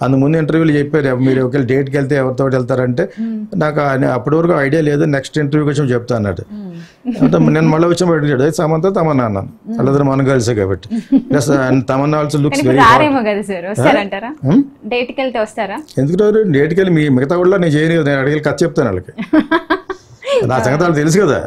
అందు ముందు ఇంటర్వ్యూలు చెప్పారు మీరు ఒకవేళ డేట్కి వెళ్తే ఎవరితో వెళ్తారంటే నాకు ఆ- అప్పటి వరకు ఐడియా లేదు నెక్స్ట్ ఇంటర్వ్యూకి వచ్చి చెప్తా అన్నాడు అంటే నేను మళ్ళీ వచ్చి అడిగాడు "ఏ, సమంత తమన్నా అన్నాను వాళ్ళిద్దరు మన కలిసే కాబట్టి ప్లస్ తమన్నా ఆల్సో కానీ లుక్స్ ఇప్పుడు వెరీ రారేమో కదా సార్ వస్తారంటారా డేట్కి వెళ్తే వస్తారా ఎందుకు రారు డేట్కి వెళ్ళి మీ మిగతా కూడా నేను చేయను కదా నేను అడిగి కథ చెప్తాను వాళ్ళకి నా సంగతి వాళ్ళకి తెలుసు కదా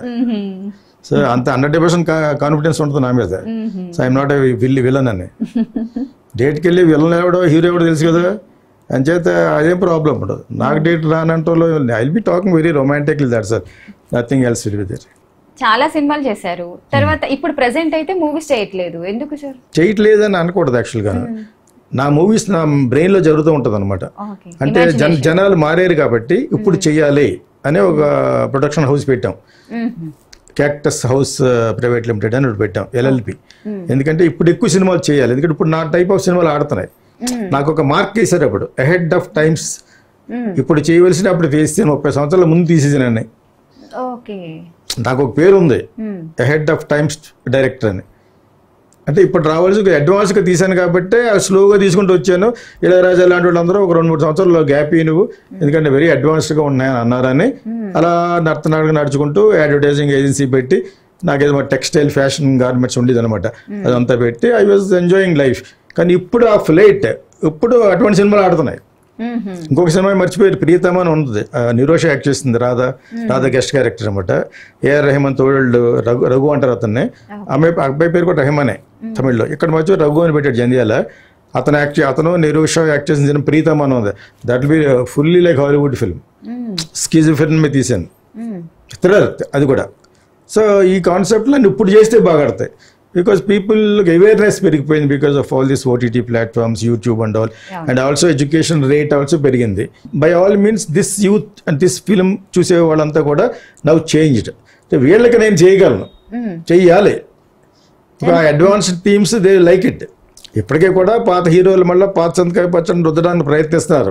సో అంత హండ్రెడ్ పర్సెంట్ కాన్ఫిడెన్స్ ఉంటుంది నా మీద సో ఐఎమ్ నాట్ విల్లి విలన్ అని డేట్కి వెళ్ళి విలన్ ఎవడో హీరో ఎవడో తెలుసు కదా అంచేత అదేం ప్రాబ్లం ఉండదు నాకు డేట్ రానంటో I will be talking very romantic that sir nothing else will be there చాలా సినిమాలు చేశారు తర్వాత ఇప్పుడు ప్రెసెంట్ అయితే మూవీస్ చేయట్లేదు ఎందుకు సార్ చేయట్లేదని అనకూడదు యాక్చువల్గా నా మూవీస్ నా బ్రెయిన్లో జరుగుతూ ఉంటుంది అనమాట ఓకే అంటే జన జనాలు మారారు కాబట్టి ఇప్పుడు చెయ్యాలి అనే ఒక ప్రొడక్షన్ హౌస్ పెట్టాం క్యాక్టస్ హౌస్ ప్రైవేట్ లిమిటెడ్ అని ఒకటి పెట్టాం ఎల్ఎల్పి ఎందుకంటే ఇప్పుడు ఎక్కువ సినిమాలు చేయాలి ఎందుకంటే ఇప్పుడు నా టైప్ ఆఫ్ సినిమాలు ఆడుతున్నాయి నాకు ఒక మార్క్ వేశారు అప్పుడు అహెడ్ ఆఫ్ టైమ్స్ ఇప్పుడు చేయవలసిన అప్పుడు తీస్తే ముప్పై సంవత్సరాల ముందు తీసేసానని ఓకే నాకు ఒక పేరు ఉంది అహెడ్ ఆఫ్ టైమ్స్ డైరెక్టర్ అని అంటే ఇప్పుడు రావాల్సి అడ్వాన్స్గా తీశాను కాబట్టి అది స్లోగా తీసుకుంటూ వచ్చాను ఇళయరాజా లాంటి వాళ్ళందరూ ఒక రెండు మూడు సంవత్సరాలు గ్యాప్ ఇయ్యి నువ్వు ఎందుకంటే వెరీ అడ్వాన్స్డ్గా ఉన్నాయని అన్నారని అలా నడుతున్నాడుగా నడుచుకుంటూ అడ్వర్టైజింగ్ ఏజెన్సీ పెట్టి నాకేదో టెక్స్టైల్ ఫ్యాషన్ గార్మెంట్స్ ఉండేది అనమాట అదంతా పెట్టి ఐ వాజ్ ఎంజాయింగ్ లైఫ్ కానీ ఇప్పుడు ఆ ఫ్లైట్ ఇప్పుడు అటువంటి సినిమాలు ఆడుతున్నాయి ఇంకొక సినిమా మర్చిపోయారు ప్రియతమ అని ఉంటుంది ఆ, నిరోష యాక్ట్ చేస్తుంది రాధా రాధా గెస్ట్ క్యారెక్టర్ అనమాట ఏఆర్ రెహమాన్ తోడు రఘు రఘు అంటారు అతన్ని అమ్మాయి అబ్బాయి పేరు కూడా రెహమానే తమిళ్లో ఇక్కడ మధ్య రఘు అని పెట్టాడు జంధ్యాల అతను యాక్ట్ చే- అతను నిరోష యాక్ట్ చేసిన సినిమా ప్రీతమ అని ఉంది that be fully like Hollywood film స్కీజ్ ఫిల్మ్ మీద తీశాను థ్రిల్లర్ అది కూడా సో ఈ కాన్సెప్ట్లో ఇప్పుడు చేస్తే బాగా ఆడతాయి బికాస్ పీపుల్ అవేర్నెస్ పెరిగిపోయింది because of all this OTT platforms YouTube and all and also education rate also పెరిగింది by all means this youth and this film చూసే వాళ్ళంతా కూడా నవ్ చేంజ్డ్ వీళ్ళకి నేను చేయగలను చెయ్యాలి advanced themes they like it ఇప్పటికే కూడా పాత హీరోలు మళ్ళీ పాత సంతకాయ పచ్చని రుద్దడానికి ప్రయత్నిస్తున్నారు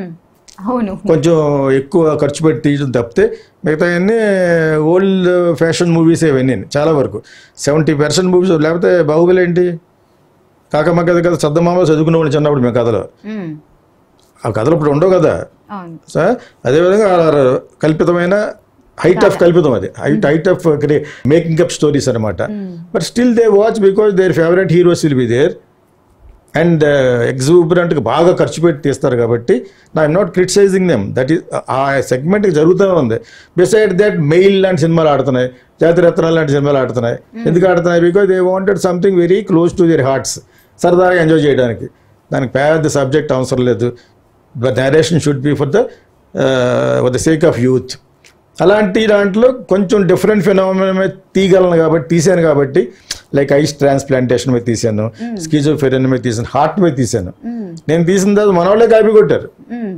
అవును కొంచెం ఎక్కువ ఖర్చు పెట్టి తీయడం తప్పితే మిగతా అన్నీ ఓల్డ్ ఫ్యాషన్ మూవీస్ ఇవన్నీ చాలా వరకు సెవెంటీ పర్సెంట్ మూవీస్ లేకపోతే బాహుబలి ఏంటి కాకమ్మ కథ కదా చద్దమామ చదువుకునేవాళ్ళు చిన్నప్పుడు మేము కథలో మ్మ్. ఆ కథలు ఇప్పుడు ఉండవు కదా అవును సార్ అదేవిధంగా ఆ కల్పితమైన హైట్ ఆఫ్ కల్పితం అది height height of making up stories అనమాట but still they watch because their favourite heroes will be there and ఎగ్జూబరెంట్గా బాగా ఖర్చు పెట్టి తీస్తారు కాబట్టి నా I'm not criticising them that is a సెగ్మెంట్కి జరుగుతూనే ఉంది బిసైడ్ దట్ మెయిల్ లాంటి సినిమాలు ఆడుతున్నాయి జాతిరత్నాలు లాంటి సినిమాలు ఆడుతున్నాయి ఎందుకు ఆడుతున్నాయి because they wanted something very close to their hearts సరదాగా ఎంజాయ్ చేయడానికి దానికి పెద్ద సబ్జెక్ట్ అవసరం లేదు but narration should be for the for the sake of youth అలాంటి దాంట్లో కొంచెం డిఫరెంట్ ఫినామిన మీద తీయగలను కాబట్టి తీసాను కాబట్టి లైక్ ఐస్ ట్రాన్స్ప్లాంటేషన్ మీద తీసాను స్కిజోఫెరియన్ మీద తీసాను హార్ట్ మీద తీసాను నేను తీసిన తర్వాత మన వాళ్ళే కాపీ కొట్టారు మ్మ్.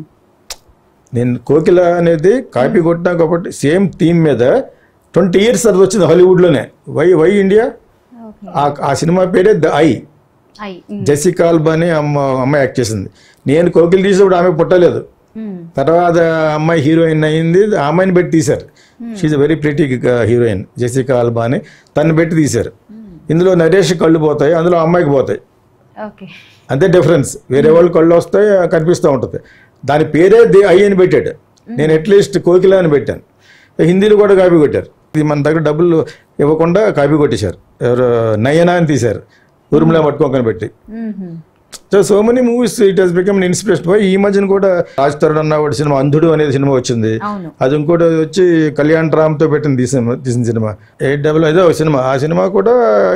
నేను కోకిల అనేది కాపీ కొట్టినా కాబట్టి సేమ్ థీమ్ మీద ట్వంటీ ఇయర్స్ అది వచ్చింది హాలీవుడ్లోనే వై వై ఇండియా ఓకే ఆ ఆ సినిమా పేరే ద ఐ అయి జెసికా ఆల్బా అని అమ్మ అమ్మాయి యాక్ట్ చేసింది నేను కోకిల తీసినప్పుడు ఆమె పుట్టలేదు మ్మ్. తర్వాత ఆ అమ్మాయి హీరోయిన్ అయింది ఆ అమ్మాయిని పెట్టి తీశారు she very pretty heroine Jessica Alba అని తను పెట్టి తీశారు ఇందులో నరేష్ కళ్ళు పోతాయి అందులో అమ్మాయికి పోతాయి ఓకే అంతే డిఫరెన్స్ వేరే వాళ్ళు కళ్ళు వస్తాయి కనిపిస్తూ ఉంటుంది దాని పేరే దే ఐ అని పెట్టాడు నేను అట్లీస్ట్ కోకిల అని పెట్టాను హిందీలో కూడా కాపీ కొట్టారు ఇది మన దగ్గర డబ్బులు ఇవ్వకుండా కాపీ కొట్టేశారు ఎవరు నయనా అని తీశారు ఉరుములా పట్టుకోకని పెట్టి మ్మ్. So so many movies it has become inspiration ఈ మధ్యన కూడా రాజ్ తరుణ్ అన్న ఒకటి సినిమా అంధుడు అనేది సినిమా వచ్చింది అవును అది ఇంకోటి వచ్చి కళ్యాణ్ రామ్తో పెట్టిన తీసిన తీసిన సినిమా ఎయిట్ డబుల్ ఏదో ఒక సినిమా ఆ సినిమా కూడా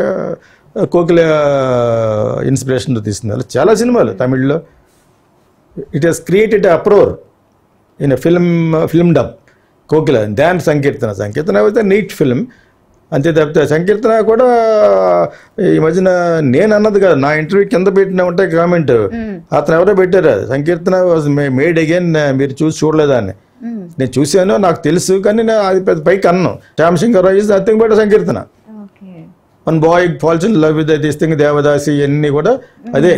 ఆ, కోకిల ఇన్స్పిరేషన్తో తీసింది అలా చాలా సినిమాలు తమిళ్లో it has created uproar in film film dub Kokila దాన్ సంకీర్తన సంకీర్తన అయితే నీట్ ఫిల్మ్ అంతే తప్పితే సంకీర్తన కూడా ఈ మధ్యన నేను అన్నది కదా నా ఇంటర్వ్యూ కింద పెట్టిన ఉంటాయి కామెంట్ అతను ఎవరో పెట్టారు సంకీర్తన వాజ్ మేడ్ అగైన్ మీరు చూసి చూడలేదా అని మ్మ్. నేను చూశాను నాకు తెలుసు కానీ నేను అది పెద్ద పైకి అన్నాను Shyam Singh Roy is nothing but Sankeerthana okay one boy falls in love with this thing devadasi ఇవన్నీ కూడా అదే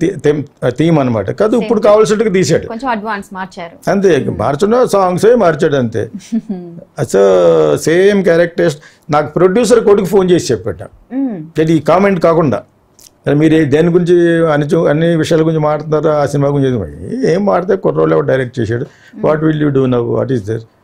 థీమ్ అనమాట కాదు ఇప్పుడు కావాల్సినట్టుగా తీసాడు కొంచెం అడ్వాన్స్ మార్చారు అంతే మార్చడం సాంగ్స్ మార్చాడు అంతే సో సేమ్ క్యారెక్టర్స్ నాకు ప్రొడ్యూసర్ కొడుకు ఫోన్ చేసి చెప్పాడు మ్మ్. ఇది ఈ కామెంట్ కాకుండా మరి మీరు ఏ- దేని గురించి అన్ని చూ- అన్ని విషయాల గురించి మాట్లాడుతున్నారు ఆ సినిమా గురించి ఏం మాట్లాడితే కుర్రోళ్ళు ఎవరు డైరెక్ట్ చేశాడు what will you do now what is there